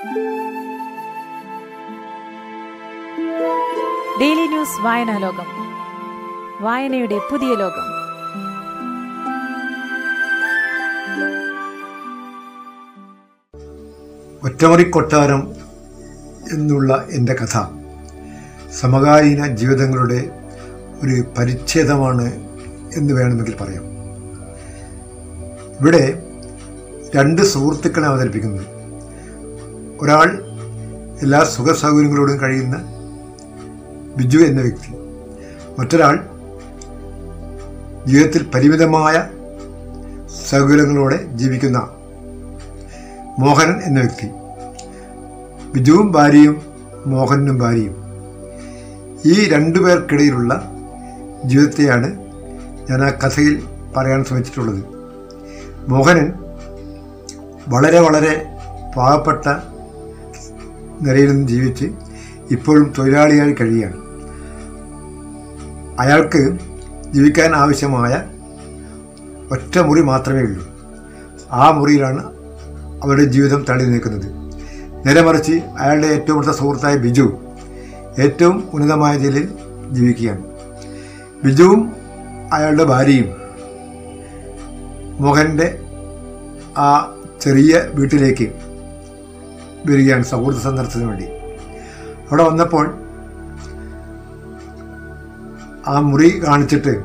daily news വായനാ ലോകം വായനയുടെ പുതിയ ലോകം ഒറ്റമുറിക്കൊട്ടാരം എന്നുള്ള എൻ്റെ കഥ സമകാലീന ജീവിതങ്ങളുടെ ഒരു പരിച്ഛേദമാണ് എന്ന് വേണമെങ്കിൽ പറയാം ഇവിടെ രണ്ട് സുഹൃത്തുക്കളെ അവതരിപ്പിക്കുന്നത് ഒരാൾ എല്ലാ സുഖ സൗകര്യങ്ങളോടും കഴിയുന്ന ബിജു എന്ന വ്യക്തി മറ്റൊരാൾ ജീവിതത്തിൽ പരിമിതമായ സൗകര്യങ്ങളോടെ ജീവിക്കുന്ന മോഹനൻ എന്ന വ്യക്തി ബിജുവും ഭാര്യയും മോഹനും ഭാര്യയും ഈ രണ്ടു പേർക്കിടയിലുള്ള ജീവിതത്തെയാണ് ഞാൻ ആ കഥയിൽ പറയാൻ ശ്രമിച്ചിട്ടുള്ളത് മോഹനൻ വളരെ വളരെ പാവപ്പെട്ട നിലയിൽ നിന്ന് ജീവിച്ച് ഇപ്പോഴും തൊഴിലാളിയായി കഴിയുകയാണ് അയാൾക്ക് ജീവിക്കാൻ ആവശ്യമായ ഒറ്റ മുറി മാത്രമേ ഉള്ളൂ ആ മുറിയിലാണ് അവരുടെ ജീവിതം തള്ളി നിൽക്കുന്നത് നേരെ മറിച്ച് അയാളുടെ ഏറ്റവും അടുത്ത സുഹൃത്തായ ബിജു ഏറ്റവും ഉന്നതമായ നിലയിൽ ജീവിക്കുകയാണ് ബിജുവും അയാളുടെ ഭാര്യയും മോഹൻ്റെ ആ ചെറിയ വീട്ടിലേക്ക് വരികയാണ് സൗഹൃദ സന്ദർശനത്തിന് വേണ്ടി അവിടെ വന്നപ്പോൾ ആ മുറി കാണിച്ചിട്ട്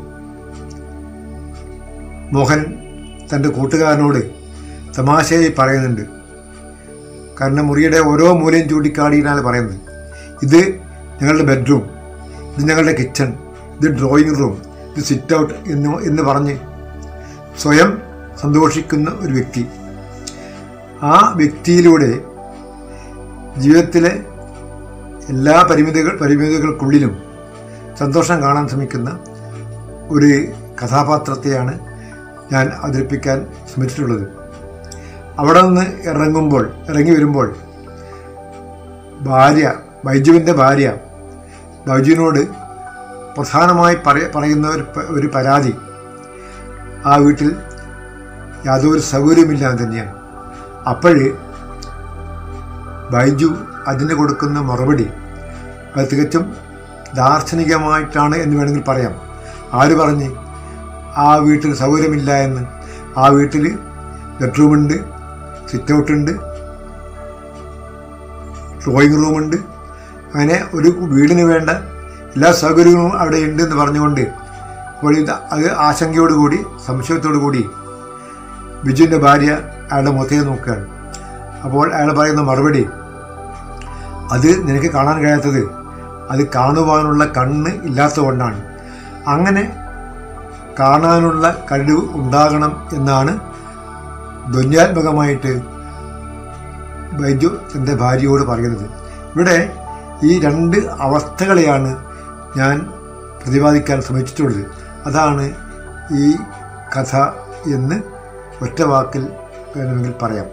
മോഹൻ തൻ്റെ കൂട്ടുകാരനോട് തമാശയായി പറയുന്നുണ്ട് കാരണം മുറിയുടെ ഓരോ മൂലയും ചൂണ്ടിക്കാടിയിട്ടാണ് പറയുന്നത് ഇത് ഞങ്ങളുടെ ബെഡ്റൂം ഇത് ഞങ്ങളുടെ കിച്ചൺ ഇത് ഡ്രോയിങ് റൂം ഇത് സിറ്റ് ഔട്ട് എന്ന് എന്ന് പറഞ്ഞ് സ്വയം സന്തോഷിക്കുന്ന ഒരു വ്യക്തി ആ വ്യക്തിയിലൂടെ ജീവിതത്തിലെ എല്ലാ പരിമിതികൾ പരിമിതികൾക്കുള്ളിലും സന്തോഷം കാണാൻ ശ്രമിക്കുന്ന ഒരു കഥാപാത്രത്തെയാണ് ഞാൻ അവതരിപ്പിക്കാൻ ശ്രമിച്ചിട്ടുള്ളത് അവിടെ നിന്ന് ഇറങ്ങുമ്പോൾ ഇറങ്ങി വരുമ്പോൾ ഭാര്യ ബൈജുവിൻ്റെ ഭാര്യ ബൈജുവിനോട് പ്രധാനമായി പറയ പറയുന്ന ഒരു പ- ഒരു പരാതി ആ വീട്ടിൽ യാതൊരു സൗകര്യമില്ലാതെ തന്നെയാണ് അപ്പോഴ് ബൈജു അതിന് കൊടുക്കുന്ന മറുപടി അത് തികച്ചും ദാർശനികമായിട്ടാണ് എന്ന് വേണമെങ്കിൽ പറയാം ആര് പറഞ്ഞ് ആ വീട്ടിൽ സൗകര്യമില്ല എന്ന് ആ വീട്ടിൽ ബെഡ്റൂമുണ്ട് സിറ്റ് ഔട്ടുണ്ട് ഡ്രോയിങ് റൂമുണ്ട് അങ്ങനെ ഒരു വീടിന് വേണ്ട എല്ലാ സൗകര്യങ്ങളും അവിടെ ഉണ്ട് എന്ന് പറഞ്ഞുകൊണ്ട് അപ്പോൾ ഇത് അത് ആശങ്കയോടുകൂടി സംശയത്തോടു കൂടി ബിജുവിൻ്റെ ഭാര്യ അയാളുടെ മുഖത്തേക്ക് നോക്കുകയാണ് അപ്പോൾ അയാൾ പറയുന്ന മറുപടി അത് നിനക്ക് കാണാൻ കഴിയാത്തത് അത് കാണുവാനുള്ള കണ്ണ് ഇല്ലാത്തതുകൊണ്ടാണ് അങ്ങനെ കാണാനുള്ള കഴിവ് ഉണ്ടാകണം എന്നാണ് ധ്വന്യാത്മകമായിട്ട് ബൈജു തൻ്റെ ഭാര്യയോട് പറയുന്നത് ഇവിടെ ഈ രണ്ട് അവസ്ഥകളെയാണ് ഞാൻ പ്രതിപാദിക്കാൻ ശ്രമിച്ചിട്ടുള്ളത് അതാണ് ഈ കഥ എന്ന് ഒറ്റ വാക്കിൽ വേണമെങ്കിൽ പറയാം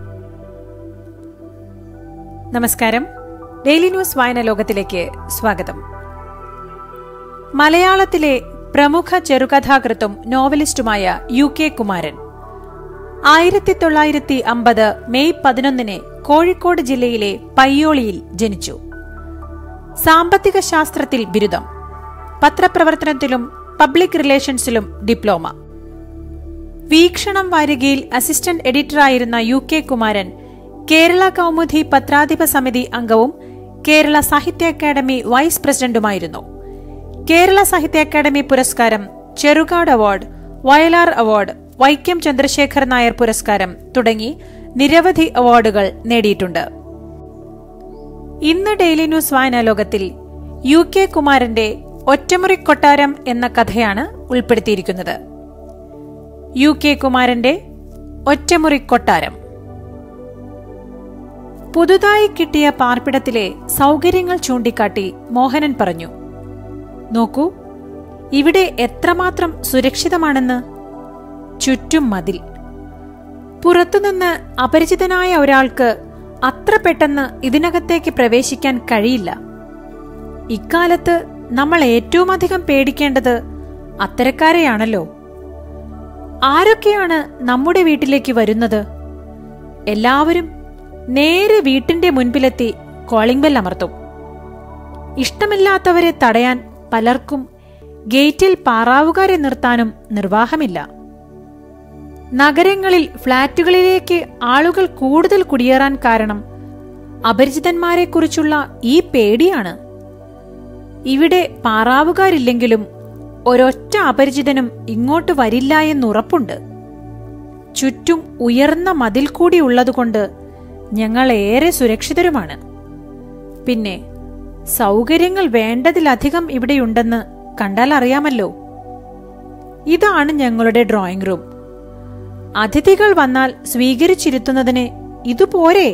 നമസ്കാരം ഡെയിലി ന്യൂസ് വായന ലോകത്തിലേക്ക് സ്വാഗതം മലയാളത്തിലെ പ്രമുഖ ചെറുകഥാകൃത്തും നോവലിസ്റ്റുമായ യു കെ കുമാരൻ ആയിരത്തി തൊള്ളായിരത്തി അമ്പത് മെയ് പതിനൊന്നിന് കോഴിക്കോട് ജില്ലയിലെ പയ്യോളിയിൽ ജനിച്ചു സാമ്പത്തിക ശാസ്ത്രത്തിൽ ബിരുദം പത്രപ്രവർത്തനത്തിലും പബ്ലിക് റിലേഷൻസിലും ഡിപ്ലോമ വീക്ഷണം വാരികയിൽ അസിസ്റ്റന്റ് എഡിറ്ററായിരുന്ന യു കെ കുമാരൻ കേരള കൗമുദി പത്രാധിപ സമിതി അംഗവും കേരള സാഹിത്യ അക്കാദമി വൈസ് പ്രസിഡന്റുമായിരുന്നു കേരള സാഹിത്യ അക്കാദമി പുരസ്കാരം ചെറുകാട് അവാർഡ് വയലാർ അവാർഡ് വൈക്കം ചന്ദ്രശേഖർ നായർ പുരസ്കാരം തുടങ്ങി നിരവധി അവാർഡുകൾ നേടിയിട്ടുണ്ട് ഇന്ന് ഡെയിലി ന്യൂസ് വായനാ ലോകത്തിൽ യു കെ കുമാരന്റെ ഒറ്റമുറി കൊട്ടാരം എന്ന കഥയാണ് ഉൾപ്പെടുത്തിയിരിക്കുന്നത് യു കെ കുമാരന്റെ ഒറ്റമുറി കൊട്ടാരം പുതുതായി കിട്ടിയ പാർപ്പിടത്തിലെ സൗകര്യങ്ങൾ ചൂണ്ടിക്കാട്ടി മോഹനൻ പറഞ്ഞു നോക്കൂ ഇവിടെ എത്രമാത്രം സുരക്ഷിതമാണെന്ന് ചുറ്റും മതിൽ പുറത്തുനിന്ന് അപരിചിതനായ ഒരാൾക്ക് അത്ര പെട്ടെന്ന് ഇതിനകത്തേക്ക് പ്രവേശിക്കാൻ കഴിയില്ല ഇക്കാലത്ത് നമ്മൾ ഏറ്റവും അധികം പേടിക്കേണ്ടത് അത്തരക്കാരെയാണല്ലോ ആരൊക്കെയാണ് നമ്മുടെ വീട്ടിലേക്ക് വരുന്നത് എല്ലാവരും നേരെ വീട്ടിന്റെ മുൻപിലെത്തി കോളിംഗ് ബെൽ അമർത്തും ഇഷ്ടമില്ലാത്തവരെ തടയാൻ പലർക്കും ഗേറ്റിൽ പാറാവുകാരെ നിർത്താനും നിർവാഹമില്ല നഗരങ്ങളിൽ ഫ്ളാറ്റുകളിലേക്ക് ആളുകൾ കൂടുതൽ കുടിയേറാൻ കാരണം അപരിചിതന്മാരെക്കുറിച്ചുള്ള ഈ പേടിയാണ് ഇവിടെ പാറാവുകാരില്ലെങ്കിലും ഒരൊറ്റ അപരിചിതനും ഇങ്ങോട്ട് വരില്ല എന്നുറപ്പുണ്ട് ചുറ്റും ഉയർന്ന മതിൽ കൂടി ഉള്ളതുകൊണ്ട് ഞങ്ങൾ ഏറെ സുരക്ഷിതരുമാണ് പിന്നെ സൗകര്യങ്ങൾ വേണ്ടതിലധികം ഇവിടെയുണ്ടെന്ന് കണ്ടാൽ അറിയാമല്ലോ ഇതാണ് ഞങ്ങളുടെ ഡ്രോയിങ് റൂം അതിഥികൾ വന്നാൽ സ്വീകരിച്ചിരുത്തുന്നതിന് ഇതുപോരെ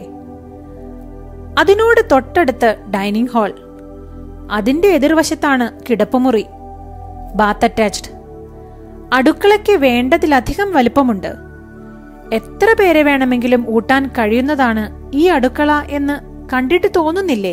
അതിനോട് തൊട്ടടുത്ത് ഡൈനിങ് ഹാൾ അതിന്റെ എതിർവശത്താണ് കിടപ്പുമുറി ബാത്ത് അറ്റാച്ച്ഡ് അടുക്കളയ്ക്ക് വേണ്ടതിലധികം വലുപ്പമുണ്ട് എത്ര പേരെ വേണമെങ്കിലും ഊട്ടാൻ കഴിയുന്നതാണ് ഈ അടുക്കള എന്ന് കണ്ടിട്ട് തോന്നുന്നില്ലേ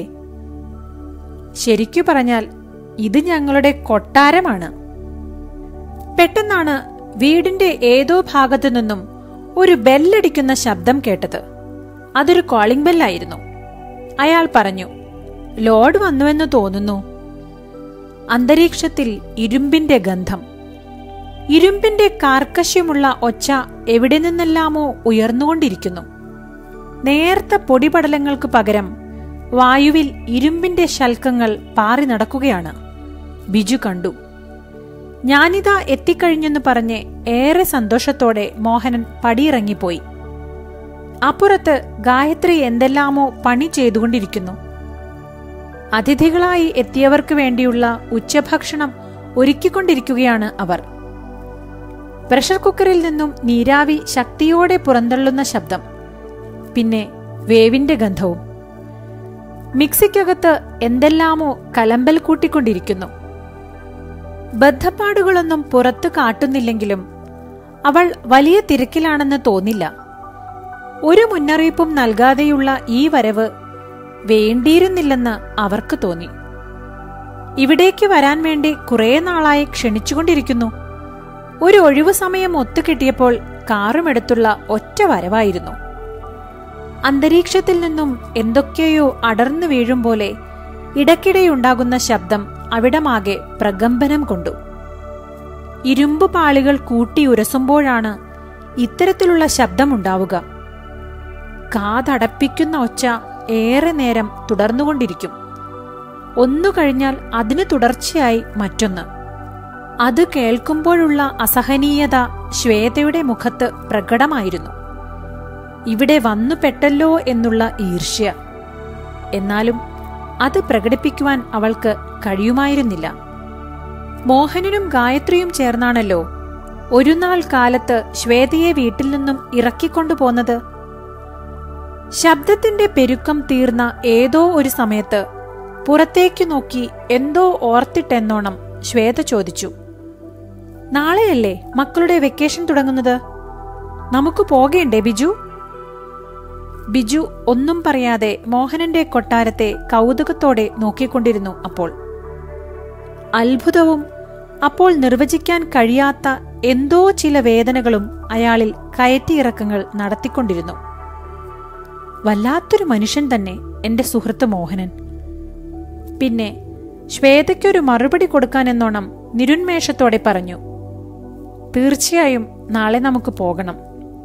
ശരിക്കു പറഞ്ഞാൽ ഇത് ഞങ്ങളുടെ കൊട്ടാരമാണ് പെട്ടെന്നാണ് വീടിന്റെ ഏതോ ഭാഗത്തു നിന്നും ഒരു ബെല്ലടിക്കുന്ന ശബ്ദം കേട്ടത് അതൊരു കോളിംഗ് ബെല്ലായിരുന്നു അയാൾ പറഞ്ഞു ലോഡ് വന്നുവെന്ന് തോന്നുന്നു അന്തരീക്ഷത്തിൽ ഇരുമ്പിന്റെ ഗന്ധം ഇരുമ്പിന്റെ കാർക്കശ്യമുള്ള ഒച്ച എവിടെ നിന്നെല്ലാമോ ഉയർന്നുകൊണ്ടിരിക്കുന്നു നേർത്ത പൊടിപടലങ്ങൾക്ക് പകരം വായുവിൽ ഇരുമ്പിന്റെ ശൽക്കങ്ങൾ പാറി നടക്കുകയാണ് ബിജു കണ്ടു ഞാനിതാ എത്തിക്കഴിഞ്ഞെന്ന് പറഞ്ഞ് ഏറെ സന്തോഷത്തോടെ മോഹനൻ പടിയിറങ്ങിപ്പോയി അപ്പുറത്ത് ഗായത്രി എന്തെല്ലാമോ പണി ചെയ്തുകൊണ്ടിരിക്കുന്നു അതിഥികളായി എത്തിയവർക്ക് വേണ്ടിയുള്ള ഉച്ചഭക്ഷണം ഒരുക്കിക്കൊണ്ടിരിക്കുകയാണ് അവർ പ്രഷർ കുക്കറിൽ നിന്നും നീരാവി ശക്തിയോടെ പുറന്തള്ളുന്ന ശബ്ദം പിന്നെ വേവിന്റെ ഗന്ധവും മിക്സിക്കകത്ത് എന്തെല്ലാമോ കലമ്പൽ കൂട്ടിക്കൊണ്ടിരിക്കുന്നു ബദ്ധപ്പാടുകളൊന്നും പുറത്തു കാട്ടുന്നില്ലെങ്കിലും അവൾ വലിയ തിരക്കിലാണെന്ന് തോന്നില്ല ഒരു മുന്നറിയിപ്പും നൽകാതെയുള്ള ഈ വരവ് വേണ്ടിയിരുന്നില്ലെന്ന് അവർക്ക് തോന്നി ഇവിടേക്ക് വരാൻ വേണ്ടി കുറേ നാളായി ക്ഷണിച്ചുകൊണ്ടിരിക്കുന്നു ഒരു ഒഴിവു സമയം ഒത്തുകിട്ടിയപ്പോൾ കാറുമെടുത്തുള്ള ഒറ്റ വരവായിരുന്നു അന്തരീക്ഷത്തിൽ നിന്നും എന്തൊക്കെയോ അടർന്നു വീഴും പോലെ ഇടയ്ക്കിടെയുണ്ടാകുന്ന ശബ്ദം അവിടമാകെ പ്രകമ്പനം കൊണ്ടു ഇരുമ്പ് പാളികൾ കൂട്ടി ഉരസുമ്പോഴാണ് ഇത്തരത്തിലുള്ള ശബ്ദമുണ്ടാവുക കാതടപ്പിക്കുന്ന ഒച്ച ഏറെ നേരം തുടർന്നുകൊണ്ടിരിക്കും ഒന്നു കഴിഞ്ഞാൽ അതിന് തുടർച്ചയായി മറ്റൊന്ന് അത് കേൾക്കുമ്പോഴുള്ള അസഹനീയത ശ്വേതയുടെ മുഖത്ത് പ്രകടമായിരുന്നു ഇവിടെ വന്നു പെട്ടല്ലോ എന്നുള്ള ഈർഷ്യ എന്നാലും അത് പ്രകടിപ്പിക്കുവാൻ അവൾക്ക് കഴിയുമായിരുന്നില്ല മോഹനനും ഗായത്രിയും ചേർന്നാണല്ലോ ഒരു നാൾ കാലത്ത് ശ്വേതയെ വീട്ടിൽ നിന്നും ഇറക്കിക്കൊണ്ടുപോന്നത് ശബ്ദത്തിന്റെ പെരുക്കം തീർന്ന ഏതോ ഒരു സമയത്ത് പുറത്തേക്കു നോക്കി എന്തോ ഓർത്തിട്ടെന്നോണം ശ്വേത ചോദിച്ചു നാളെയല്ലേ മക്കളുടെ വെക്കേഷൻ തുടങ്ങുന്നത് നമുക്ക് പോകേണ്ടേ ബിജു ബിജു ഒന്നും പറയാതെ മോഹനന്റെ കൊട്ടാരത്തെ കൗതുകത്തോടെ നോക്കിക്കൊണ്ടിരുന്നു അപ്പോൾ അത്ഭുതവും അപ്പോൾ നിർവചിക്കാൻ കഴിയാത്ത എന്തോ ചില വേദനകളും അയാളിൽ കയറ്റിയിറക്കങ്ങൾ നടത്തിക്കൊണ്ടിരുന്നു വല്ലാത്തൊരു മനുഷ്യൻ തന്നെ എന്റെ സുഹൃത്ത് മോഹനൻ പിന്നെ ശ്വേതയ്ക്കൊരു മറുപടി കൊടുക്കാനെന്നോണം നിരുന്മേഷത്തോടെ പറഞ്ഞു തീർച്ചയായും നാളെ നമുക്ക് പോകണം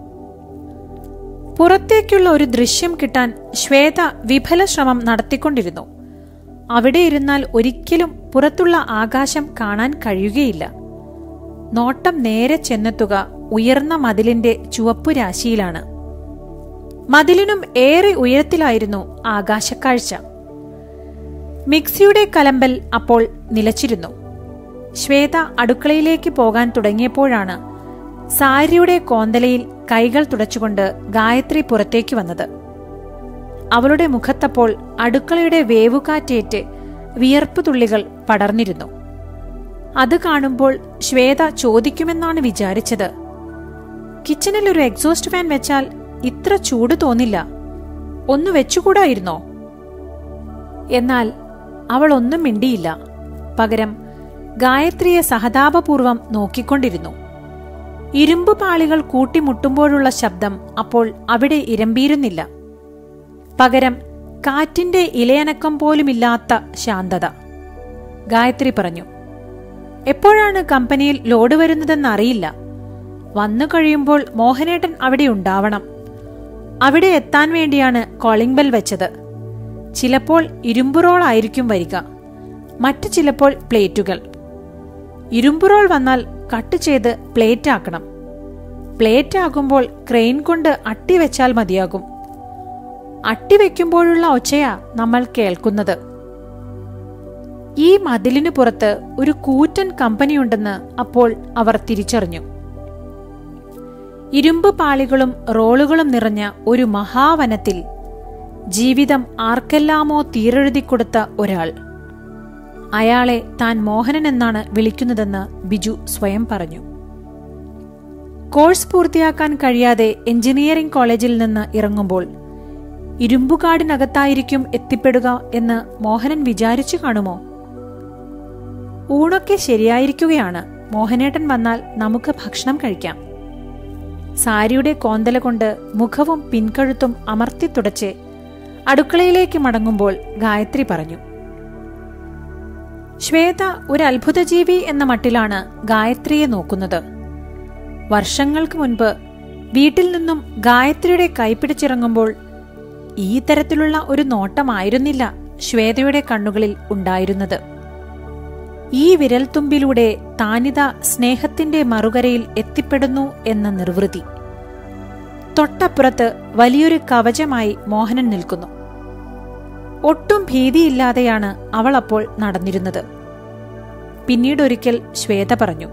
പുറത്തേക്കുള്ള ഒരു ദൃശ്യം കിട്ടാൻ ശ്വേത വിഫല ശ്രമം നടത്തിക്കൊണ്ടിരുന്നു അവിടെ ഇരുന്നാൽ ഒരിക്കലും പുറത്തുള്ള ആകാശം കാണാൻ കഴിയുകയില്ല നോട്ടം നേരെ ചെന്നെത്തുക ഉയർന്ന മതിലിന്റെ ചുവപ്പു രാശിയിലാണ് മതിലിനും ഏറെ ഉയരത്തിലായിരുന്നു ആകാശക്കാഴ്ച മിക്സിയുടെ കലമ്പൽ അപ്പോൾ നിലച്ചിരുന്നു ശ്വേത അടുക്കളയിലേക്ക് പോകാൻ തുടങ്ങിയപ്പോഴാണ് സാരിയുടെ കോന്തലയിൽ കൈകൾ തുടച്ചുകൊണ്ട് ഗായത്രി പുറത്തേക്ക് വന്നത് അവളുടെ മുഖത്തപ്പോൾ അടുക്കളയുടെ വേവുകാറ്റേറ്റ് വിയർപ്പ് തുള്ളികൾ പടർന്നിരുന്നു അത് കാണുമ്പോൾ ശ്വേത ചോദിക്കുമെന്നാണ് വിചാരിച്ചത് കിച്ചണിൽ ഒരു എക്സോസ്റ്റ് ഫാൻ വെച്ചാൽ ഇത്ര ചൂട് തോന്നില്ല ഒന്ന് വെച്ചുകൂടായിരുന്നോ എന്നാൽ അവൾ ഒന്നും മിണ്ടിയില്ല പകരം ഗായത്രിയെ സഹതാപപൂർവം നോക്കിക്കൊണ്ടിരുന്നു ഇരുമ്പ് പാളികൾ കൂട്ടിമുട്ടുമ്പോഴുള്ള ശബ്ദം അപ്പോൾ അവിടെ ഇരമ്പിയിരുന്നില്ല പകരം കാറ്റിന്റെ ഇലയനക്കം പോലുമില്ലാത്ത ശാന്തത ഗായത്രി പറഞ്ഞു എപ്പോഴാണ് കമ്പനിയിൽ ലോഡ് വരുന്നതെന്നറിയില്ല വന്നു കഴിയുമ്പോൾ മോഹനേട്ടൻ അവിടെ ഉണ്ടാവണം അവിടെ എത്താൻ വേണ്ടിയാണ് കോളിംഗ് ബെൽ വെച്ചത് ചിലപ്പോൾ ഇരുമ്പുറോൾ ആയിരിക്കും വരിക മറ്റു ചിലപ്പോൾ പ്ലേറ്റുകൾ ഇരുമ്പുറോൾ വന്നാൽ കട്ട് ചെയ്ത് പ്ലേറ്റ് ആക്കണം പ്ലേറ്റ് ആകുമ്പോൾ ക്രെയിൻ കൊണ്ട് അട്ടി വെച്ചാൽ മതിയാകും അട്ടി വെക്കുമ്പോഴുള്ള ഒച്ചയാ നമ്മൾ കേൾക്കുന്നത് ഈ മതിലിനു പുറത്ത് ഒരു കൂറ്റൻ കമ്പനിയുണ്ടെന്ന് അപ്പോൾ അവർ തിരിച്ചറിഞ്ഞു ഇരുമ്പ് പാളികളും റോളുകളും നിറഞ്ഞ ഒരു മഹാവനത്തിൽ ജീവിതം ആർക്കെല്ലാമോ തീരെഴുതിക്കൊടുത്ത ഒരാൾ അയാളെ താൻ മോഹനൻ എന്നാണ് വിളിക്കുന്നതെന്ന് ബിജു സ്വയം പറഞ്ഞു കോഴ്സ് പൂർത്തിയാക്കാൻ കഴിയാതെ എഞ്ചിനീയറിംഗ് കോളേജിൽ നിന്ന് ഇറങ്ങുമ്പോൾ ഇരുമ്പുകാടിനകത്തായിരിക്കും എത്തിപ്പെടുക എന്ന് മോഹനൻ വിചാരിച്ചു കാണുമോ ഊണൊക്കെ ശരിയായിരിക്കുകയാണ് മോഹനേട്ടൻ വന്നാൽ നമുക്ക് ഭക്ഷണം കഴിക്കാം സാരിയുടെ കോന്തല കൊണ്ട് മുഖവും പിൻകഴുത്തും അമർത്തി തുടച്ച് അടുക്കളയിലേക്ക് മടങ്ങുമ്പോൾ ഗായത്രി പറഞ്ഞു ശ്വേത ഒരു അത്ഭുതജീവി എന്ന മട്ടിലാണ് ഗായത്രിയെ നോക്കുന്നത് വർഷങ്ങൾക്ക് മുൻപ് വീട്ടിൽ നിന്നും ഗായത്രിയുടെ കൈപ്പിടിച്ചിറങ്ങുമ്പോൾ ഈ തരത്തിലുള്ള ഒരു നോട്ടമായിരുന്നില്ല ശ്വേതയുടെ കണ്ണുകളിൽ ഉണ്ടായിരുന്നത് ഈ വിരൽത്തുമ്പിലൂടെ താനിത സ്നേഹത്തിന്റെ മറുകരയിൽ എത്തിപ്പെടുന്നു എന്ന നിർവൃതി തൊട്ടപ്പുറത്ത് വലിയൊരു കവചമായി മോഹനൻ നിൽക്കുന്നു ഒട്ടും ഭീതിയില്ലാതെയാണ് അവൾ അപ്പോൾ നടന്നിരുന്നത് പിന്നീടൊരിക്കൽ ശ്വേത പറഞ്ഞു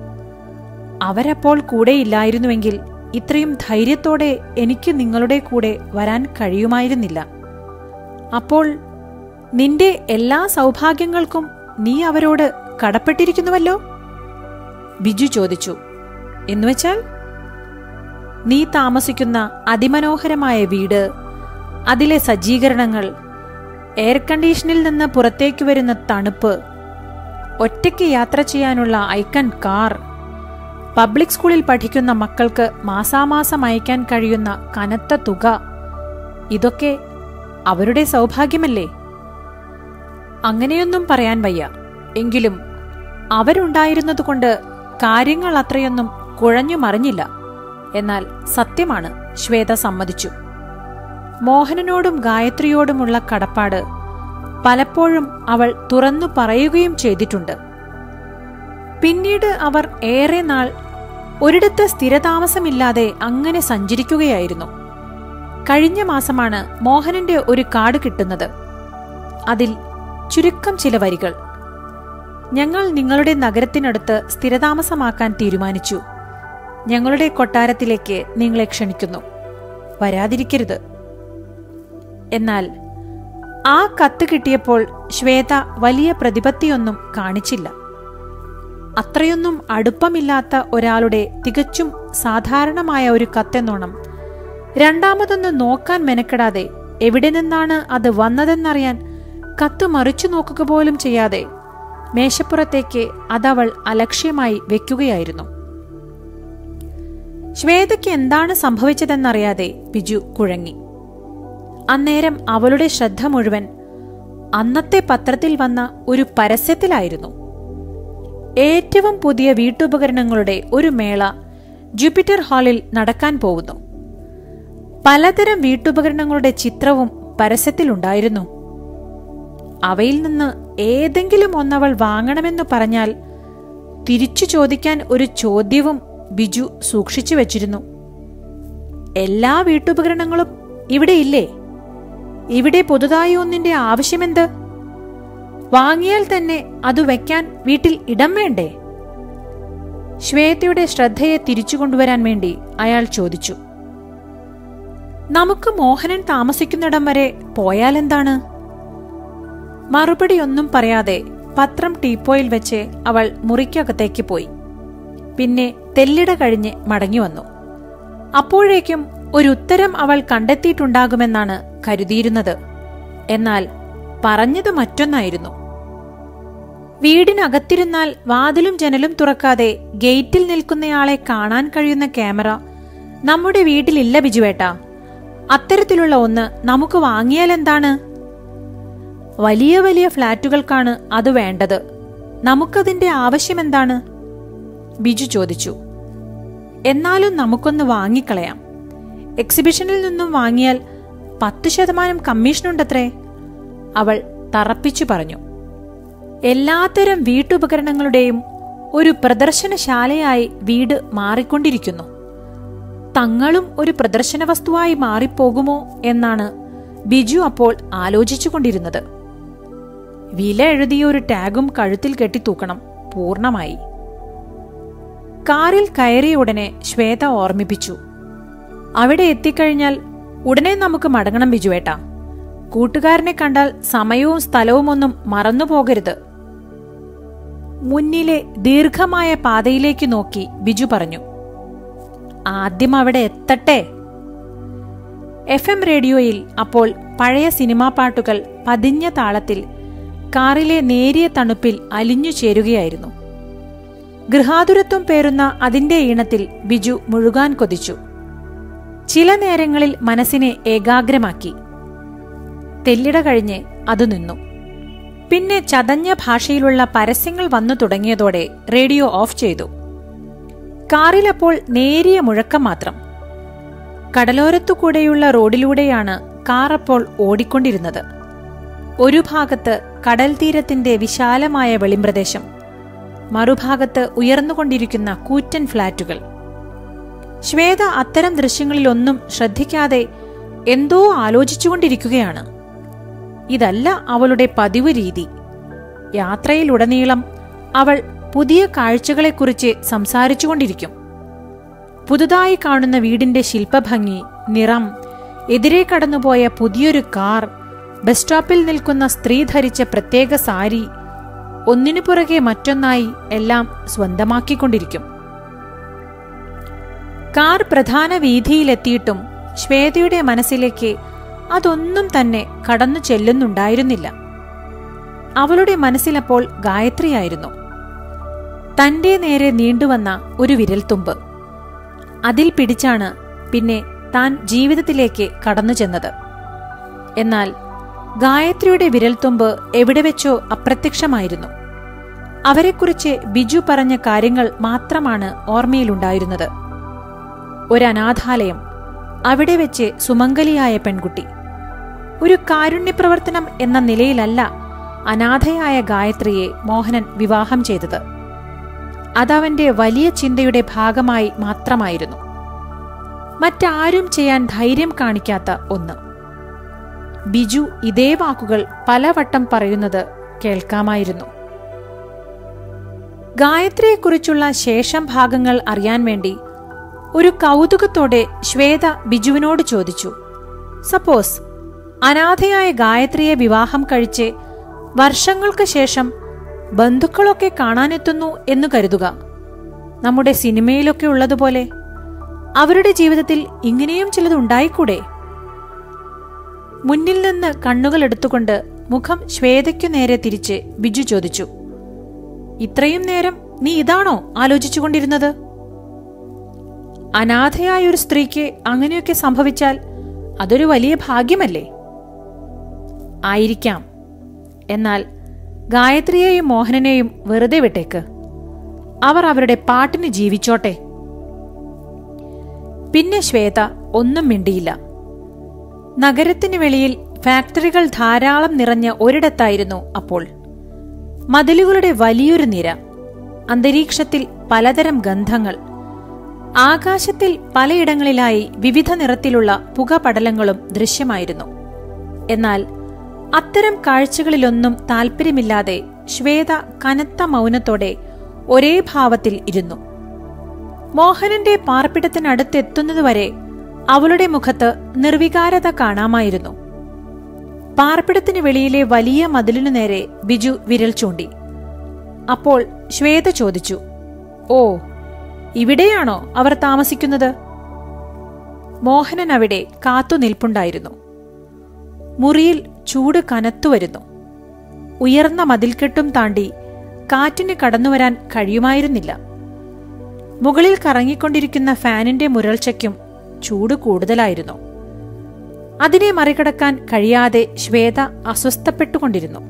അവരപ്പോൾ കൂടെയില്ലായിരുന്നുവെങ്കിൽ ഇത്രയും ധൈര്യത്തോടെ എനിക്ക് നിങ്ങളുടെ കൂടെ വരാൻ കഴിയുമായിരുന്നില്ല അപ്പോൾ നിന്റെ എല്ലാ സൗഭാഗ്യങ്ങൾക്കും നീ അവരോട് കടപ്പെട്ടിരിക്കുന്നുവല്ലോ ബിജു ചോദിച്ചു എന്നുവെച്ചാൽ നീ താമസിക്കുന്ന അതിമനോഹരമായ വീട് അതിലെ സജ്ജീകരണങ്ങൾ എയർ കണ്ടീഷനിൽ നിന്ന് പുറത്തേക്ക് വരുന്ന തണുപ്പ് ഒറ്റയ്ക്ക് യാത്ര ചെയ്യാനുള്ള ഐക്കൺ കാർ പബ്ലിക് സ്കൂളിൽ പഠിക്കുന്ന മക്കൾക്ക് മാസാമാസം അയക്കാൻ കഴിയുന്ന കനത്ത തുക ഇതൊക്കെ അവരുടെ സൗഭാഗ്യമല്ലേ അങ്ങനെയൊന്നും പറയാൻ വയ്യ എങ്കിലും അവരുണ്ടായിരുന്നതുകൊണ്ട് കാര്യങ്ങൾ അത്രയൊന്നും കുഴഞ്ഞു മറിഞ്ഞില്ല എന്നാൽ സത്യമാണ് ശ്വേത സമ്മതിച്ചു മോഹനനോടും ഗായത്രിയോടുമുള്ള കടപ്പാട് പലപ്പോഴും അവൾ തുറന്നു പറയുകയും ചെയ്തിട്ടുണ്ട് പിന്നീട് അവർ ഏറെ നാൾ ഒരിടത്ത് സ്ഥിരതാമസമില്ലാതെ അങ്ങനെ സഞ്ചരിക്കുകയായിരുന്നു കഴിഞ്ഞ മാസമാണ് മോഹനന്റെ ഒരു കാർഡ് കിട്ടുന്നത് അതിൽ ചുരുക്കം ചില വരികൾ ഞങ്ങൾ നിങ്ങളുടെ നഗരത്തിനടുത്ത് സ്ഥിരതാമസമാക്കാൻ തീരുമാനിച്ചു ഞങ്ങളുടെ കൊട്ടാരത്തിലേക്ക് നിങ്ങളെ ക്ഷണിക്കുന്നു വരാതിരിക്കരുത് എന്നാൽ ആ കത്ത് കിട്ടിയപ്പോൾ ശ്വേത വലിയ പ്രതിപത്തിയൊന്നും കാണിച്ചില്ല അത്രയൊന്നും അടുപ്പമില്ലാത്ത ഒരാളുടെ തികച്ചും സാധാരണമായ ഒരു കത്തെന്നോണം രണ്ടാമതൊന്ന് നോക്കാൻ മെനക്കെടാതെ എവിടെ നിന്നാണ് അത് വന്നതെന്നറിയാൻ കത്ത് മറിച്ചു നോക്കുക പോലും ചെയ്യാതെ മേശപ്പുറത്തേക്ക് അതവൾ അലക്ഷ്യമായി വെക്കുകയായിരുന്നു ശ്വേതയ്ക്ക് എന്താണ് സംഭവിച്ചതെന്നറിയാതെ ബിജു കുഴങ്ങി അന്നേരം അവളുടെ ശ്രദ്ധ മുഴുവൻ അന്നത്തെ പത്രത്തിൽ വന്ന ഒരു പരസ്യത്തിലായിരുന്നു ഏറ്റവും പുതിയ വീട്ടുപകരണങ്ങളുടെ ഒരു മേള ജൂപ്പിറ്റർ ഹാളിൽ നടക്കാൻ പോകുന്നു പലതരം വീട്ടുപകരണങ്ങളുടെ ചിത്രവും പരസ്യത്തിലുണ്ടായിരുന്നു അവയിൽ നിന്ന് ഏതെങ്കിലും ഒന്നവൾ വാങ്ങണമെന്ന് പറഞ്ഞാൽ തിരിച്ചു ചോദിക്കാൻ ഒരു ചോദ്യവും ബിജു സൂക്ഷിച്ചു വച്ചിരുന്നു എല്ലാ വീട്ടുപകരണങ്ങളും ഇവിടെ ഇല്ലേ ഇവിടെ പുതുതായി ഒന്നിന്റെ ആവശ്യമെന്ത് വാങ്ങിയാൽ തന്നെ അത് വെക്കാൻ വീട്ടിൽ ഇടം വേണ്ടേ ശ്വേതയുടെ ശ്രദ്ധയെ തിരിച്ചു കൊണ്ടുവരാൻ വേണ്ടി അയാൾ ചോദിച്ചു നമുക്ക് മോഹനൻ താമസിക്കുന്നിടം വരെ പോയാലെന്താണ് മറുപടിയൊന്നും പറയാതെ പത്രം ടീപ്പോയിൽ വെച്ച് അവൾ മുറിക്കകത്തേക്ക് പോയി പിന്നെ തെല്ലിട കഴിഞ്ഞ് മടങ്ങി വന്നു അപ്പോഴേക്കും ഒരു ഉത്തരം അവൾ കണ്ടെത്തിയിട്ടുണ്ടാകുമെന്നാണ് കരുതിയിരുന്നത് എന്നാൽ പറഞ്ഞത് മറ്റൊന്നായിരുന്നു വീടിനകത്തിരുന്നാൽ വാതിലും ജനലും തുറക്കാതെ ഗേറ്റിൽ നിൽക്കുന്നയാളെ കാണാൻ കഴിയുന്ന ക്യാമറ നമ്മുടെ വീട്ടിലില്ല ബിജുവേട്ട അത്തരത്തിലുള്ള ഒന്ന് നമുക്ക് വാങ്ങിയാൽ എന്താണ് വലിയ വലിയ ഫ്ളാറ്റുകൾക്കാണ് അത് വേണ്ടത് നമുക്കതിന്റെ ആവശ്യമെന്താണ് ബിജു ചോദിച്ചു എന്നാലും നമുക്കൊന്ന് വാങ്ങിക്കളയാം എക്സിബിഷനിൽ നിന്നും വാങ്ങിയാൽ പത്ത് ശതമാനം കമ്മീഷനുണ്ടത്രേ അവൾ തറപ്പിച്ചു പറഞ്ഞു എല്ലാത്തരം വീട്ടുപകരണങ്ങളുടെയും ഒരു പ്രദർശനശാലയായി വീട് മാറിക്കൊണ്ടിരിക്കുന്നു തങ്ങളും ഒരു പ്രദർശന വസ്തുവായി മാറിപ്പോകുമോ എന്നാണ് ബിജു അപ്പോൾ ആലോചിച്ചുകൊണ്ടിരുന്നത് വില എഴുതിയ ഒരു ടാഗും കഴുത്തിൽ കെട്ടിത്തൂക്കണം പൂർണമായി കാറിൽ കയറിയ ഉടനെ ശ്വേത ഓർമ്മിപ്പിച്ചു അവിടെ എത്തിക്കഴിഞ്ഞാൽ ഉടനെ നമുക്ക് മടങ്ങണം ബിജുവേട്ടാ കൂട്ടുകാരനെ കണ്ടാൽ സമയവും സ്ഥലവും ഒന്നും മറന്നു പോകരുത് മുന്നിലെ ദീർഘമായ പാതയിലേക്ക് നോക്കി ബിജു പറഞ്ഞു ആദ്യം അവിടെ എത്തട്ടെ എഫ് എം റേഡിയോയിൽ അപ്പോൾ പഴയ സിനിമാ പാട്ടുകൾ പതിഞ്ഞ താളത്തിൽ കാറിലെ നേരിയ തണുപ്പിൽ അലിഞ്ഞു ചേരുകയായിരുന്നു ഗൃഹാതുരത്വം പേറുന്ന അതിന്റെ ഈണത്തിൽ ബിജു മുഴുകാൻ കൊതിച്ചു ചില നേരങ്ങളിൽ മനസ്സിനെ ഏകാഗ്രമാക്കി തെല്ലിട കഴിഞ്ഞ് അത് നിന്നു പിന്നെ ചതഞ്ഞ ഭാഷയിലുള്ള പരസ്യങ്ങൾ വന്നു തുടങ്ങിയതോടെ റേഡിയോ ഓഫ് ചെയ്തു കാറിലപ്പോൾ നേരിയ മുഴക്കം മാത്രം കടലോരത്തുകൂടെയുള്ള റോഡിലൂടെയാണ് കാർ അപ്പോൾ ഓടിക്കൊണ്ടിരുന്നത് ഒരു ഭാഗത്ത് കടൽ തീരത്തിന്റെ വിശാലമായ വെളിമ്പ്രദേശം മറുഭാഗത്ത് ഉയർന്നുകൊണ്ടിരിക്കുന്ന കൂറ്റൻ ഫ്ളാറ്റുകൾ ശ്വേത അത്തരം ദൃശ്യങ്ങളിലൊന്നും ശ്രദ്ധിക്കാതെ എന്തോ ആലോചിച്ചുകൊണ്ടിരിക്കുകയാണ് ഇതല്ല അവളുടെ പതിവ് രീതി യാത്രയിലുടനീളം അവൾ പുതിയ കാഴ്ചകളെക്കുറിച്ച് സംസാരിച്ചുകൊണ്ടിരിക്കും പുതുതായി കാണുന്ന വീടിന്റെ ശില്പഭംഗി നിറം എതിരെ കടന്നുപോയ പുതിയൊരു കാർ ബസ് സ്റ്റോപ്പിൽ നിൽക്കുന്ന സ്ത്രീ ധരിച്ച പ്രത്യേക സാരി ഒന്നിനു പുറകെ മറ്റൊന്നായി എല്ലാം സ്വന്തമാക്കിക്കൊണ്ടിരിക്കും കാർ പ്രധാന വീതിയിലെത്തിയിട്ടും ശ്വേതയുടെ മനസ്സിലേക്ക് അതൊന്നും തന്നെ കടന്നു ചെല്ലുന്നുണ്ടായിരുന്നില്ല അവളുടെ മനസ്സിലപ്പോൾ ഗായത്രിയായിരുന്നു തന്റെ നേരെ നീണ്ടുവന്ന ഒരു വിരൽത്തുമ്പ് അതിൽ പിടിച്ചാണ് പിന്നെ താൻ ജീവിതത്തിലേക്ക് കടന്നു ചെന്നത് എന്നാൽ ഗായത്രിയുടെ വിരൽത്തുമ്പ് എവിടെ വെച്ചോ അപ്രത്യക്ഷമായിരുന്നു അവരെക്കുറിച്ച് ബിജു പറഞ്ഞ കാര്യങ്ങൾ മാത്രമാണ് ഓർമ്മയിലുണ്ടായിരുന്നത് ഒരനാഥാലയം അവിടെ വെച്ച് സുമംഗലിയായ പെൺകുട്ടി ഒരു കാരുണ്യപ്രവർത്തനം എന്ന നിലയിലല്ല അനാഥയായ ഗായത്രിയെ മോഹനൻ വിവാഹം ചെയ്തത് അതവന്റെ വലിയ ചിന്തയുടെ ഭാഗമായി മാത്രമായിരുന്നു മറ്റാരും ചെയ്യാൻ ധൈര്യം കാണിക്കാത്ത ഒന്ന് ബിജു ഇതേ വാക്കുകൾ പലവട്ടം പറയുന്നത് കേൾക്കാമായിരുന്നു ഗായത്രിയെക്കുറിച്ചുള്ള ശേഷം ഭാഗങ്ങൾ അറിയാൻ വേണ്ടി ഒരു കൗതുകത്തോടെ ശ്വേത ബിജുവിനോട് ചോദിച്ചു സപ്പോസ് അനാഥയായ ഗായത്രിയെ വിവാഹം കഴിച്ച് വർഷങ്ങൾക്ക് ശേഷം ബന്ധുക്കളൊക്കെ കാണാനെത്തുന്നു എന്ന് കരുതുക നമ്മുടെ സിനിമയിലൊക്കെ ഉള്ളതുപോലെ അവരുടെ ജീവിതത്തിൽ ഇങ്ങനെയും ചിലത് ഉണ്ടായിക്കൂടെ മുന്നിൽ നിന്ന് കണ്ണുകൾ എടുത്തുകൊണ്ട് മുഖം ശ്വേതയ്ക്കു നേരെ തിരിച്ച് ബിജു ചോദിച്ചു ഇത്രയും നേരം നീ ഇതാണോ ആലോചിച്ചുകൊണ്ടിരുന്നത് അനാഥയായ ഒരു സ്ത്രീക്ക് അങ്ങനെയൊക്കെ സംഭവിച്ചാൽ അതൊരു വലിയ ഭാഗ്യമല്ലേ ആയിരിക്കാം എന്നാൽ ഗായത്രിയെയും മോഹനനെയും വെറുതെ വിട്ടേക്ക് അവർ അവരുടെ പാട്ടിന് ജീവിച്ചോട്ടെ പിന്നെ ശ്വേത ഒന്നും മിണ്ടിയില്ല നഗരത്തിന് വെളിയിൽ ഫാക്ടറികൾ ധാരാളം നിറഞ്ഞ ഒരിടത്തായിരുന്നു അപ്പോൾ മതിലുകളുടെ വലിയൊരു നിര അന്തരീക്ഷത്തിൽ പലതരം ഗന്ധങ്ങൾ ആകാശത്തിൽ പലയിടങ്ങളിലായി വിവിധ നിറത്തിലുള്ള പുകപടലങ്ങളും ദൃശ്യമായിരുന്നു എന്നാൽ അത്തരം കാഴ്ചകളിലൊന്നും താല്പര്യമില്ലാതെ ശ്വേത കനത്ത മൗനത്തോടെ ഒരേ ഭാവത്തിൽ ഇരുന്നു മോഹനന്റെ പാർപ്പിടത്തിനടുത്തെത്തുന്നതുവരെ അവളുടെ മുഖത്ത് നിർവികാരത കാണാമായിരുന്നു പാർപ്പിടത്തിന് വെളിയിലെ വലിയ മതിലിനു നേരെ ബിജു വിരൽ ചൂണ്ടി അപ്പോൾ ശ്വേത ചോദിച്ചു ഓ ഇവിടെയാണോ അവർ താമസിക്കുന്നത് മോഹനൻ അവിടെ കാത്തു നിൽപ്പുണ്ടായിരുന്നു മുറിയിൽ ചൂട് കനത്തുവരുന്നു ഉയർന്ന മതിൽക്കെട്ടും താണ്ടി കാറ്റിന് കടന്നുവരാൻ കഴിയുമായിരുന്നില്ല മുകളിൽ കറങ്ങിക്കൊണ്ടിരിക്കുന്ന ഫാനിന്റെ മുരൾച്ചയ്ക്കും ചൂട് കൂടുതലായിരുന്നു അതിനെ മറികടക്കാൻ കഴിയാതെ ശ്വേത അസ്വസ്ഥപ്പെട്ടുകൊണ്ടിരുന്നു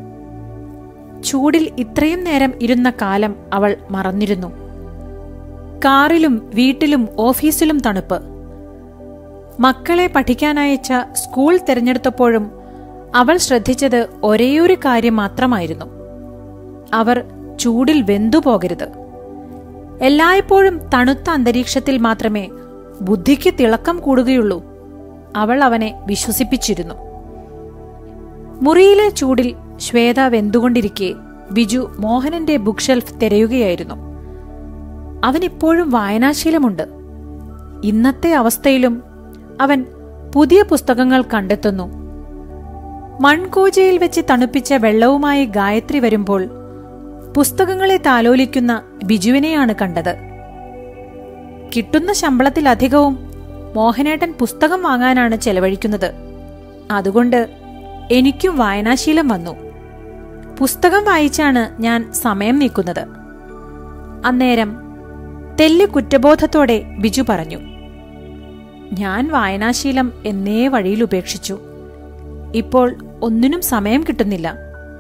ചൂടിൽ ഇത്രയും നേരം ഇരുന്ന കാലം അവൾ മറന്നിരുന്നു കാറിലും വീട്ടിലും ഓഫീസിലും തണുപ്പ് മക്കളെ പഠിക്കാനയച്ച സ്കൂൾ തിരഞ്ഞെടുത്തപ്പോഴും അവൾ ശ്രദ്ധിച്ചത് ഒരേയൊരു കാര്യം മാത്രമായിരുന്നു അവർ ചൂടിൽ വെന്തുപോകരുത് എല്ലായ്പ്പോഴും തണുത്ത അന്തരീക്ഷത്തിൽ മാത്രമേ ബുദ്ധിക്ക് തിളക്കം കൂടുകയുള്ളൂ അവൾ അവനെ വിശ്വസിപ്പിച്ചിരുന്നു മുറിയിലെ ചൂടിൽ ശ്വേത വെന്തുകൊണ്ടിരിക്കെ ബിജു മോഹനന്റെ ബുക്ക് ഷെൽഫ് തിരയുകയായിരുന്നു അവനിപ്പോഴും വായനാശീലമുണ്ട് ഇന്നത്തെ അവസ്ഥയിലും അവൻ പുതിയ പുസ്തകങ്ങൾ കണ്ടെത്തുന്നു മൺകോജയിൽ വെച്ച് തണുപ്പിച്ച വെള്ളവുമായി ഗായത്രി വരുമ്പോൾ പുസ്തകങ്ങളെ താലോലിക്കുന്ന ബിജുവിനെയാണ് കണ്ടത് കിട്ടുന്ന ശമ്പളത്തിലധികവും മോഹനേട്ടൻ പുസ്തകം വാങ്ങാനാണ് ചെലവഴിക്കുന്നത് അതുകൊണ്ട് എനിക്കും വായനാശീലം വന്നു പുസ്തകം വായിച്ചാണ് ഞാൻ സമയം നീക്കുന്നത് അന്നേരം തെല്ല് കുറ്റബോധത്തോടെ ബിജു പറഞ്ഞു ഞാൻ വായനാശീലം എന്നേ വഴിയിൽ ഉപേക്ഷിച്ചു ഇപ്പോൾ ഒന്നിനും സമയം കിട്ടുന്നില്ല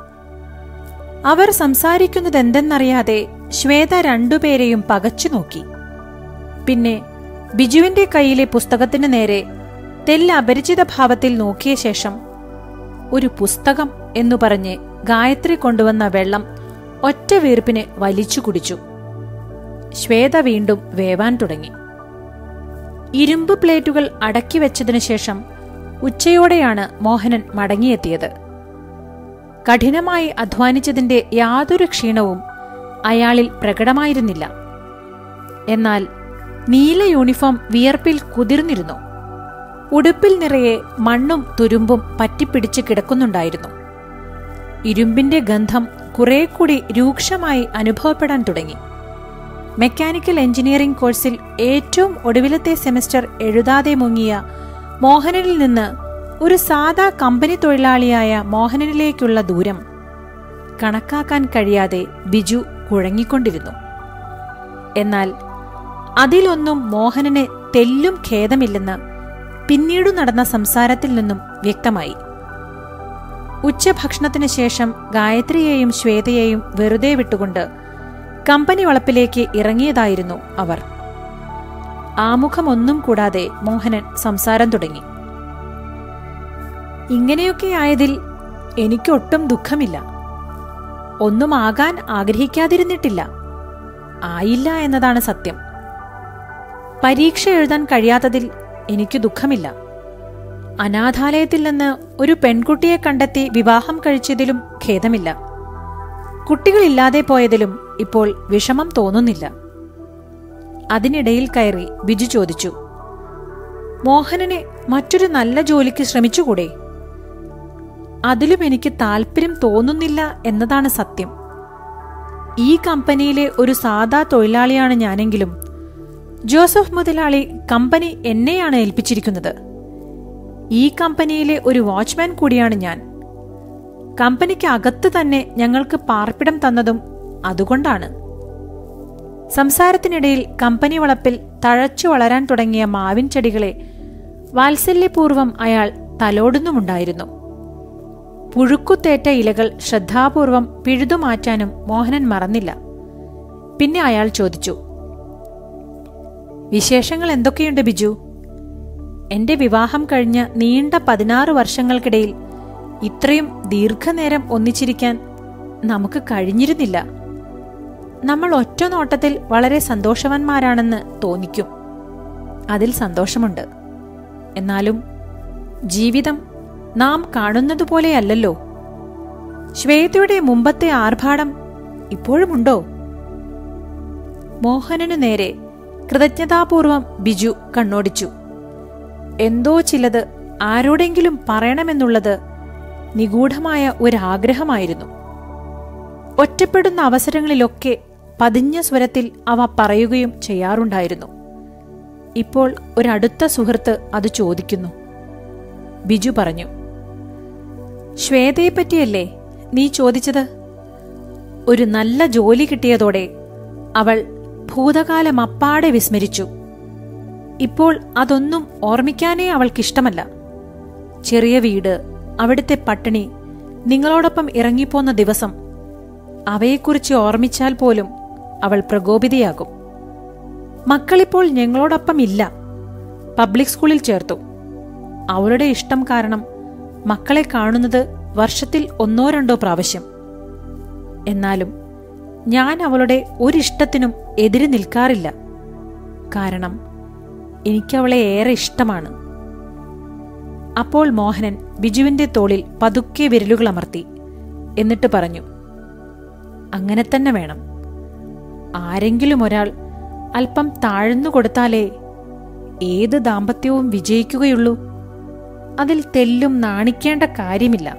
അവർ സംസാരിക്കുന്നതെന്തെന്നറിയാതെ ശ്വേത രണ്ടുപേരെയും പകച്ചു നോക്കി പിന്നെ ബിജുവിന്റെ കയ്യിലെ പുസ്തകത്തിന് നേരെ തെല്ല് അപരിചിത ഭാവത്തിൽ നോക്കിയ ശേഷം ഒരു പുസ്തകം എന്നു പറഞ്ഞ് ഗായത്രി കൊണ്ടുവന്ന വെള്ളം ഒറ്റ വീർപ്പിന് വലിച്ചു കുടിച്ചു ശ്വേത വീണ്ടും വേവാൻ തുടങ്ങി ഇരുമ്പ് പ്ലേറ്റുകൾ അടക്കി വെച്ചതിനു ശേഷം ഉച്ചയോടെയാണ് മോഹനൻ മടങ്ങിയെത്തിയത് കഠിനമായി അധ്വാനിച്ചതിന്റെ യാതൊരു ക്ഷീണവും അയാളിൽ പ്രകടമായിരുന്നില്ല എന്നാൽ നീല യൂണിഫോം വിയർപ്പിൽ കുതിർന്നിരുന്നു ഉടുപ്പിൽ നിറയെ മണ്ണും തുരുമ്പും പറ്റിപ്പിടിച്ച് കിടക്കുന്നുണ്ടായിരുന്നു ഇരുമ്പിന്റെ ഗന്ധം കുറെ കൂടി രൂക്ഷമായി അനുഭവപ്പെടാൻ തുടങ്ങി മെക്കാനിക്കൽ എഞ്ചിനീയറിംഗ് കോഴ്സിൽ ഏറ്റവും ഒടുവിലത്തെ സെമസ്റ്റർ എഴുതാതെ മുങ്ങിയ മോഹനനിൽ നിന്ന് ഒരു സാധാ കമ്പനി തൊഴിലാളിയായ മോഹനനിലേക്കുള്ള ദൂരം കണക്കാക്കാൻ കഴിയാതെ ബിജു കുഴങ്ങിക്കൊണ്ടിരുന്നു എന്നാൽ അതിലൊന്നും മോഹനന് തെല്ലും ഖേദമില്ലെന്ന് പിന്നീടു നടന്ന സംസാരത്തിൽ നിന്നും വ്യക്തമായി ഉച്ചഭക്ഷണത്തിന് ശേഷം ഗായത്രിയെയും ശ്വേതയെയും വെറുതെ വിട്ടുകൊണ്ട് കമ്പനി വളപ്പിലേക്ക് ഇറങ്ങിയതായിരുന്നു അവർ ആമുഖമൊന്നും കൂടാതെ മോഹനൻ സംസാരം തുടങ്ങി ഇങ്ങനെയൊക്കെ ആയതിൽ എനിക്കൊട്ടും ദുഃഖമില്ല ഒന്നും ആകാൻ ആഗ്രഹിക്കാതിരുന്നിട്ടില്ല ആയില്ല എന്നതാണ് സത്യം പരീക്ഷ എഴുതാൻ കഴിയാത്തതിൽ എനിക്ക് ദുഃഖമില്ല അനാഥാലയത്തിൽ നിന്ന് ഒരു പെൺകുട്ടിയെ കണ്ടെത്തി വിവാഹം കഴിച്ചതിലും ഖേദമില്ല കുട്ടികളില്ലാതെ പോയതിലും ഇപ്പോൾ വിഷമം തോന്നുന്നില്ല അതിനിടയിൽ കയറി ബിജു ചോദിച്ചു മോഹനനെ മറ്റൊരു നല്ല ജോലിക്ക് ശ്രമിച്ചുകൂടെ അതിലും എനിക്ക് താല്പര്യം തോന്നുന്നില്ല എന്നതാണ് സത്യം ഈ കമ്പനിയിലെ ഒരു സാധാ തൊഴിലാളിയാണ് ഞാനെങ്കിലും ജോസഫ് മുതലാളി കമ്പനി എന്നെയാണ് ഏൽപ്പിച്ചിരിക്കുന്നത് ഈ കമ്പനിയിലെ ഒരു വാച്ച്മാൻ കൂടിയാണ് ഞാൻ കമ്പനിക്ക് അകത്ത് തന്നെ ഞങ്ങൾക്ക് പാർപ്പിടം തന്നതും അതുകൊണ്ടാണ് സംസാരത്തിനിടയിൽ കമ്പനി വളപ്പിൽ തഴച്ചു വളരാൻ തുടങ്ങിയ മാവിൻ ചെടികളെ വാത്സല്യപൂർവം അയാൾ തലോടുന്നുമുണ്ടായിരുന്നു പുഴുക്കുത്തേറ്റ ഇലകൾ ശ്രദ്ധാപൂർവം പിഴുതുമാറ്റാനും മോഹനൻ മറന്നില്ല പിന്നെ അയാൾ ചോദിച്ചു വിശേഷങ്ങൾ എന്തൊക്കെയുണ്ട് ബിജു എന്റെ വിവാഹം കഴിഞ്ഞ നീണ്ട പതിനാറ് വർഷങ്ങൾക്കിടയിൽ ഇത്രയും ദീർഘനേരം ഒന്നിച്ചിരിക്കാൻ നമുക്ക് കഴിഞ്ഞിരുന്നില്ല നമ്മൾ ഒറ്റ നോട്ടത്തിൽ വളരെ സന്തോഷവാന്മാരാണെന്ന് തോന്നിക്കും അതിൽ സന്തോഷമുണ്ട് എന്നാലും ജീവിതം നാം കാണുന്നതുപോലെയല്ലല്ലോ ശ്വേതയുടെ മുമ്പത്തെ ആർഭാടം ഇപ്പോഴുമുണ്ടോ മോഹനനു നേരെ കൃതജ്ഞതാപൂർവം ബിജു കണ്ണോടിച്ചു എന്തോ ചിലത് ആരോടെങ്കിലും പറയണമെന്നുള്ളത് നിഗൂഢമായ ഒരാഗ്രഹമായിരുന്നു ഒറ്റപ്പെടുന്ന അവസരങ്ങളിലൊക്കെ പതിഞ്ഞ സ്വരത്തിൽ അവ പറയുകയും ചെയ്യാറുണ്ടായിരുന്നു ഇപ്പോൾ ഒരടുത്ത സുഹൃത്ത് അത് ചോദിക്കുന്നു ബിജു പറഞ്ഞു ശ്വേതയെപ്പറ്റിയല്ലേ നീ ചോദിച്ചത് ഒരു നല്ല ജോലി കിട്ടിയതോടെ അവൾ ഭൂതകാലം അപ്പാടെ വിസ്മരിച്ചു ഇപ്പോൾ അതൊന്നും ഓർമ്മിക്കാനേ അവൾക്കിഷ്ടമല്ല ചെറിയ വീട് അവിടുത്തെ പട്ടിണി നിങ്ങളോടൊപ്പം ഇറങ്ങിപ്പോന്ന ദിവസം അവയെക്കുറിച്ച് ഓർമ്മിച്ചാൽ പോലും അവൾ പ്രകോപിതയാകും മക്കളിപ്പോൾ ഞങ്ങളോടൊപ്പം ഇല്ല പബ്ലിക് സ്കൂളിൽ ചേർത്തു അവളുടെ ഇഷ്ടം കാരണം മക്കളെ കാണുന്നത് വർഷത്തിൽ ഒന്നോ രണ്ടോ പ്രാവശ്യം എന്നാലും ഞാൻ അവളുടെ ഒരിഷ്ടത്തിനും എതിര് നിൽക്കാറില്ല കാരണം എനിക്കവളെ ഏറെ ഇഷ്ടമാണ് അപ്പോൾ മോഹനൻ ബിജുവിന്റെ തോളിൽ പതുക്കെ വിരലുകൾ അമർത്തി എന്നിട്ട് പറഞ്ഞു അങ്ങനെ തന്നെ വേണം ആരെങ്കിലും ഒരാൾ അല്പം താഴ്ന്നു കൊടുത്താലേ ഏത് ദാമ്പത്യവും വിജയിക്കുകയുള്ളൂ അതിൽ തെല്ലും നാണിക്കേണ്ട കാര്യമില്ല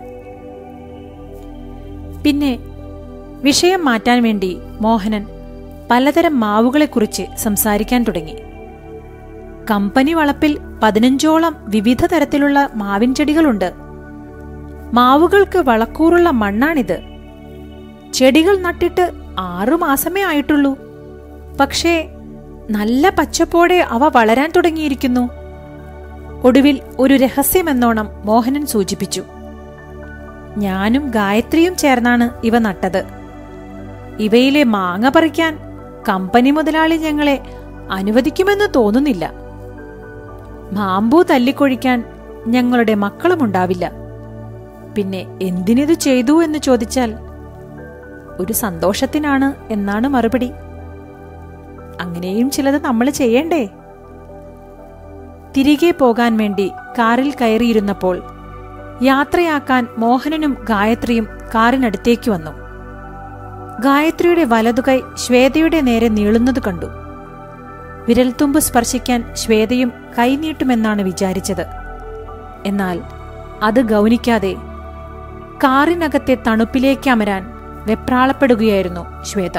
പിന്നെ വിഷയം മാറ്റാൻ വേണ്ടി മോഹനൻ പലതരം മാവുകളെക്കുറിച്ച് സംസാരിക്കാൻ തുടങ്ങി കമ്പനി വളപ്പിൽ പതിനഞ്ചോളം വിവിധ തരത്തിലുള്ള മാവിൻ ചെടികളുണ്ട് മാവുകൾക്ക് വളക്കൂറുള്ള മണ്ണാണിത് ചെടികൾ നട്ടിട്ട് ആറു മാസമേ ആയിട്ടുള്ളൂ പക്ഷേ നല്ല പച്ചപ്പോടെ അവ വളരാൻ തുടങ്ങിയിരിക്കുന്നു ഒടുവിൽ ഒരു രഹസ്യമെന്നോണം മോഹനൻ സൂചിപ്പിച്ചു ഞാനും ഗായത്രിയും ചേർന്നാണ് ഇവ നട്ടത് ഇവയിലെ മാങ്ങ പറിക്കാൻ കമ്പനി മുതലാളി ഞങ്ങളെ അനുവദിക്കുമെന്ന് തോന്നുന്നില്ല മാമ്പൂ തല്ലിക്കൊഴിക്കാൻ ഞങ്ങളുടെ മക്കളുമുണ്ടാവില്ല പിന്നെ എന്തിനിത് ചെയ്തു എന്ന് ചോദിച്ചാൽ ഒരു സന്തോഷത്തിനാണ് എന്നാണ് മറുപടി അങ്ങനെയും ചിലത് നമ്മൾ ചെയ്യണ്ടേ തിരികെ പോകാൻ വേണ്ടി കാറിൽ കയറിയിരുന്നപ്പോൾ യാത്രയാക്കാൻ മോഹനനും ഗായത്രിയും കാറിനടുത്തേക്ക് വന്നു ഗായത്രിയുടെ വലതുകൈ ശ്വേതയുടെ നേരെ നീളുന്നത് കണ്ടു വിരൽത്തുമ്പ് സ്പർശിക്കാൻ ശ്വേതയും കൈനീട്ടുമെന്നാണ് വിചാരിച്ചത് എന്നാൽ അത് ഗൗനിക്കാതെ കാറിനകത്തെ തണുപ്പിലേക്ക് അമരാൻ വെപ്രാളപ്പെടുകയായിരുന്നു ശ്വേത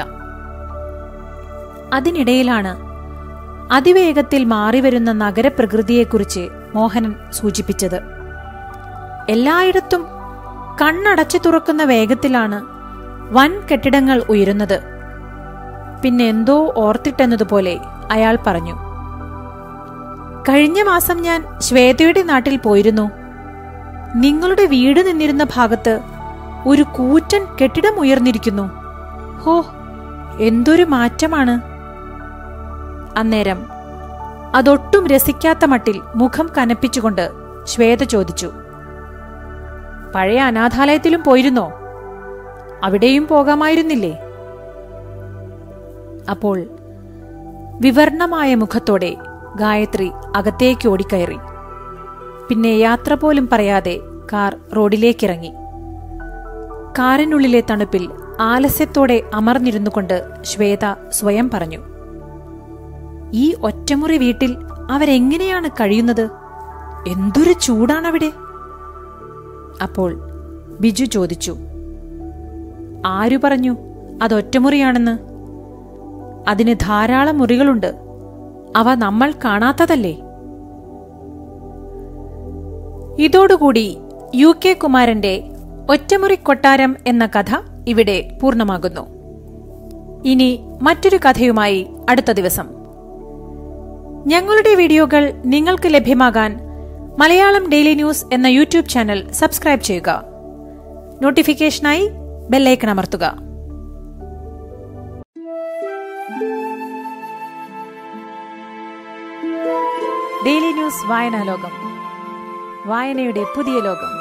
അതിനിടയിലാണ് അതിവേഗത്തിൽ മാറിവരുന്ന നഗരപ്രകൃതിയെക്കുറിച്ച് മോഹനൻ സൂചിപ്പിച്ചത് എല്ലായിടത്തും കണ്ണടച്ചു തുറക്കുന്ന വേഗത്തിലാണ് വൻ കെട്ടിടങ്ങൾ ഉയരുന്നത് പിന്നെ എന്തോ ഓർത്തിട്ടെന്നതുപോലെ അയാൾ പറഞ്ഞു കഴിഞ്ഞ മാസം ഞാൻ ശ്വേതയുടെ നാട്ടിൽ പോയിരുന്നു നിങ്ങളുടെ വീട് നിന്നിരുന്ന ഭാഗത്ത് ഒരു കൂറ്റൻ കെട്ടിടം ഉയർന്നിരിക്കുന്നു ഹോ എന്തൊരു മാറ്റമാണ് അന്നേരം അതൊട്ടും രസിക്കാത്ത മട്ടിൽ മുഖം കനപ്പിച്ചുകൊണ്ട് ശ്വേത ചോദിച്ചു പഴയ അനാഥാലയത്തിലും പോയിരുന്നോ അവിടെയും പോകാമായിരുന്നില്ലേ അപ്പോൾ വിവർണമായ മുഖത്തോടെ ഗായത്രി അകത്തേക്ക് ഓടിക്കയറി പിന്നെ യാത്ര പോലും പറയാതെ കാർ റോഡിലേക്കിറങ്ങി കാറിനുള്ളിലെ തണുപ്പിൽ ആലസ്യത്തോടെ അമർന്നിരുന്നുകൊണ്ട് ശ്വേത സ്വയം പറഞ്ഞു ഈ ഒറ്റമുറി വീട്ടിൽ അവരെങ്ങനെയാണ് കഴിയുന്നത് എന്തൊരു ചൂടാണവിടെ അപ്പോൾ ബിജു ചോദിച്ചു ആരു പറഞ്ഞു അത് ഒറ്റമുറിയാണെന്ന് അതിന് ധാരാളം മുറികളുണ്ട് അവ നമ്മൾ കാണാത്തതല്ലേ ഇതോടുകൂടി യു കെ കുമാരന്റെ ഒറ്റമുറി കൊട്ടാരം എന്ന കഥ ഇവിടെ പൂർണ്ണമാകുന്നു ഇനി മറ്റൊരു കഥയുമായി അടുത്ത ദിവസം ഞങ്ങളുടെ വീഡിയോകൾ നിങ്ങൾക്ക് ലഭ്യമാകാൻ മലയാളം ഡെയിലി ന്യൂസ് എന്ന യൂട്യൂബ് ചാനൽ സബ്സ്ക്രൈബ് ചെയ്യുക നോട്ടിഫിക്കേഷനായി ബെല്ലൈക്കൺ അമർത്തുക ഡെയിലി ന്യൂസ് വായനാലോകം വായനയുടെ പുതിയ ലോകം